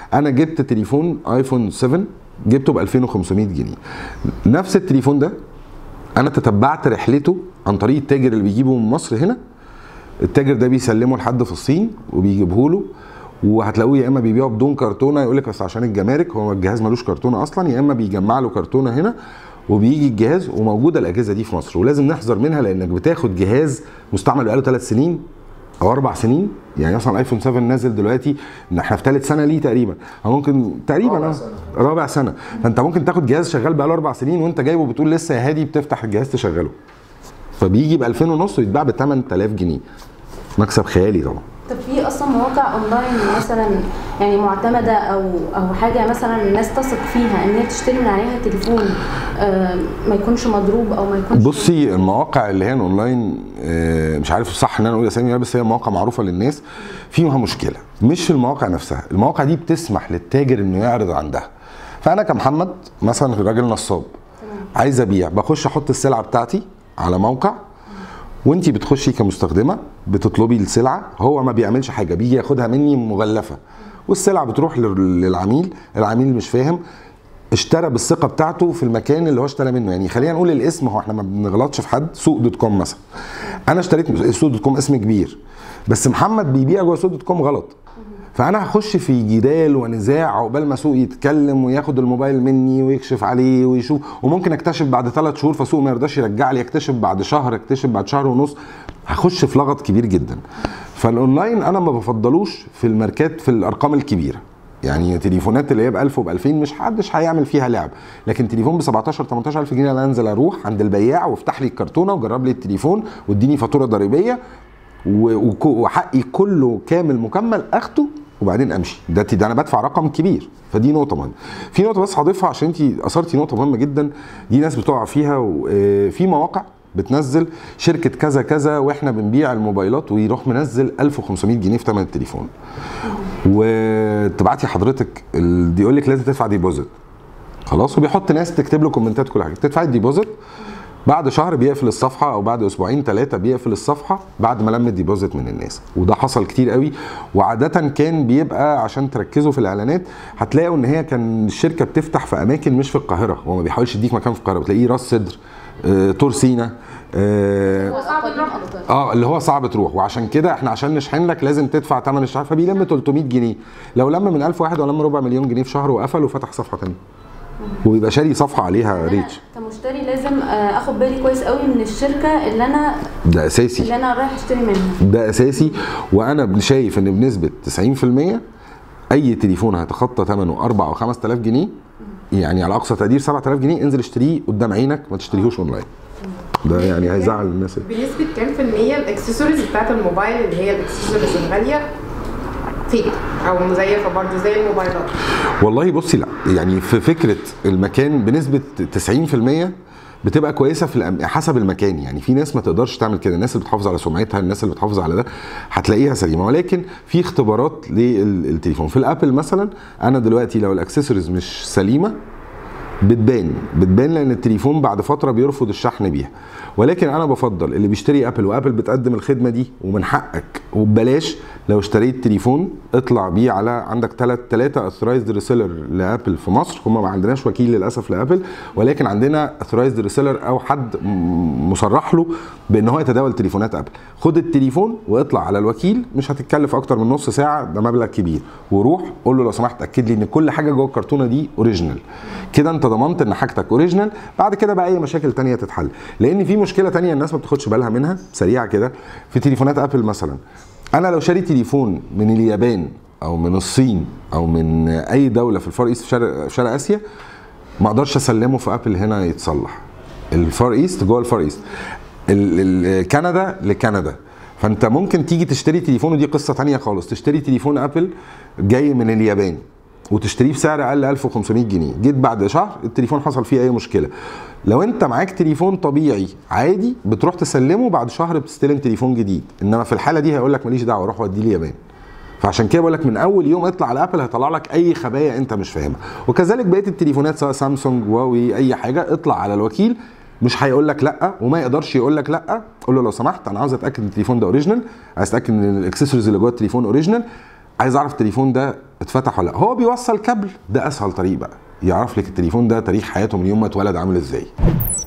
انا جبت تليفون ايفون 7 جبته ب 2500 جنيه نفس التليفون ده انا تتبعت رحلته عن طريق التاجر اللي بيجيبه من مصر هنا التاجر ده بيسلمه لحد في الصين وبيجيبه له وهتلاقوه يا اما بيبيعه بدون كرتونه يقول لك بس عشان الجمارك هو الجهاز ملوش كرتونه اصلا يا اما بيجمع له كرتونه هنا وبيجي الجهاز وموجوده الاجهزه دي في مصر ولازم نحذر منها لانك بتاخد جهاز مستعمل بقاله ثلاث سنين او اربع سنين يعني مثلا ايفون 7 نازل دلوقتي ان احنا في ثالث سنه ليه تقريبا او ممكن تقريبا رابع آه، سنة. رابع سنه فانت ممكن تاخد جهاز شغال بقاله اربع سنين وانت جايبه بتقول لسه يا هادي بتفتح الجهاز تشغله فبيجي ب 2000 ونص ويتباع ب 8000 جنيه مكسب خيالي طبعا طب في اصلا مواقع اونلاين مثلا يعني معتمده او او حاجه مثلا الناس تثق فيها ان هي تشتري من عليها تليفون آه، ما يكونش مضروب او ما يكونش بصي المواقع اللي هي الاونلاين آه، مش عارف صح ان انا اقول اسامي بس هي مواقع معروفه للناس فيها مشكله مش في المواقع نفسها المواقع دي بتسمح للتاجر انه يعرض عندها فانا كمحمد مثلا راجل نصاب عايز ابيع بخش احط السلعه بتاعتي على موقع وانت بتخشي كمستخدمه بتطلبي السلعه هو ما بيعملش حاجه بيجي ياخدها مني مغلفه والسلعه بتروح لل- للعميل العميل مش فاهم اشترى بالثقه بتاعته في المكان اللي هو اشترى منه يعني خلينا نقول الاسم هو احنا ما بنغلطش في حد سوق دوت كوم مثلا انا اشتريت سوق دوت كوم اسم كبير بس محمد بيبيع جوه سوق دوت كوم غلط فانا هخش في جدال ونزاع عقبال ما سوق يتكلم وياخد الموبايل مني ويكشف عليه ويشوف وممكن اكتشف بعد ثلاث شهور فسوق ما يرضاش يرجع لي اكتشف بعد شهر اكتشف بعد شهر ونص هخش في لغط كبير جدا فالاونلاين انا ما بفضلوش في الماركات في الارقام الكبيره يعني تليفونات اللي هي ب 1000 وب 2000 مش حدش هيعمل فيها لعب لكن تليفون ب 17 18000 جنيه انا انزل اروح عند البياع وافتح لي الكرتونه وجرب لي التليفون واديني فاتوره ضريبيه و- وك- وحقي كله كامل مكمل اخده وبعدين امشي ده ده انا بدفع رقم كبير فدي نقطه مهمه في نقطه بس هضيفها عشان انت اثرتي نقطه مهمه جدا دي ناس بتقع فيها و- آه، في مواقع بتنزل شركه كذا كذا واحنا بنبيع الموبايلات ويروح منزل 1500 جنيه في ثمن التليفون وتبعتي حضرتك ال- دي يقول لك لازم تدفع ديبوزيت خلاص وبيحط ناس تكتب له كومنتات كل حاجه تدفعي الديبوزيت بعد شهر بيقفل الصفحه او بعد اسبوعين ثلاثه بيقفل الصفحه بعد ما لم الديبوزيت من الناس وده حصل كتير قوي وعاده كان بيبقى عشان تركزوا في الاعلانات هتلاقوا ان هي كان الشركه بتفتح في اماكن مش في القاهره هو ما بيحاولش يديك مكان في القاهره بتلاقيه راس صدر آه، طور سينا آه، صعب نروح اه اللي هو صعب تروح وعشان كده احنا عشان نشحن لك لازم تدفع ثمن الشهر فبيلم 300 جنيه لو لم من 1000 واحد ولم ربع مليون جنيه في شهر وقفل وفتح صفحه ثانيه وبيبقى شاري صفحه عليها ريتش كمشتري لازم آه، اخد بالي كويس قوي من الشركه اللي انا ده اساسي اللي انا رايح اشتري منها ده اساسي وانا شايف ان بنسبه 90% اي تليفون هيتخطى ثمنه 4 او 5000 جنيه يعني على اقصى تقدير 7000 جنيه انزل اشتريه قدام عينك ما تشتريهوش اونلاين ده يعني هيزعل الناس بنسبة كام في المية الاكسسوارز بتاعت الموبايل اللي هي الاكسسوارز الغالية فيك او مزيفة برضه زي الموبايلات والله بصي لا يعني في فكره المكان بنسبه 90% بتبقى كويسه في الأم... حسب المكان يعني في ناس ما تقدرش تعمل كده الناس اللي بتحافظ على سمعتها الناس اللي بتحافظ على ده هتلاقيها سليمه ولكن في اختبارات للتليفون في الابل مثلا انا دلوقتي لو الاكسسوارز مش سليمه بتبان بتبان لان التليفون بعد فتره بيرفض الشحن بيها ولكن انا بفضل اللي بيشتري ابل وابل بتقدم الخدمه دي ومن حقك وببلاش لو اشتريت تليفون اطلع بيه على عندك ثلاث ثلاثه اثرايزد ريسيلر لابل في مصر هم ما عندناش وكيل للاسف لابل ولكن عندنا اثرايزد ريسيلر او حد م- مصرح له بان هو يتداول تليفونات ابل خد التليفون واطلع على الوكيل مش هتتكلف اكتر من نص ساعه ده مبلغ كبير وروح قول له لو سمحت اكد لي ان كل حاجه جوه الكرتونه دي اوريجينال كده انت ضمنت ان حاجتك اوريجينال بعد كده بقى اي مشاكل تانية تتحل لان في مشكله تانية الناس ما بتاخدش بالها منها سريعه كده في تليفونات ابل مثلا انا لو شاري تليفون من اليابان او من الصين او من اي دوله في الفار ايست في شرق, في شرق اسيا ما اقدرش اسلمه في ابل هنا يتصلح الفار ايست جوه الفار ايست ال- ال- كندا لكندا فانت ممكن تيجي تشتري تليفون ودي قصه تانية خالص تشتري تليفون ابل جاي من اليابان وتشتريه بسعر اقل 1500 جنيه جيت بعد شهر التليفون حصل فيه اي مشكله لو انت معاك تليفون طبيعي عادي بتروح تسلمه بعد شهر بتستلم تليفون جديد انما في الحاله دي هيقول لك ماليش دعوه روح وديه اليابان فعشان كده بقول لك من اول يوم اطلع على ابل هيطلع لك اي خبايا انت مش فاهمها وكذلك بقيه التليفونات سواء سامسونج هواوي اي حاجه اطلع على الوكيل مش هيقول لك لا وما يقدرش يقول لك لا قول له لو سمحت انا عاوز اتاكد ان التليفون ده اوريجينال عايز اتاكد ان الاكسسوارز اللي جوه التليفون اوريجينال عايز اعرف التليفون ده اتفتح ولا لا هو بيوصل كابل ده اسهل طريق بقى يعرف لك التليفون ده تاريخ حياته من يوم ما اتولد عامل ازاي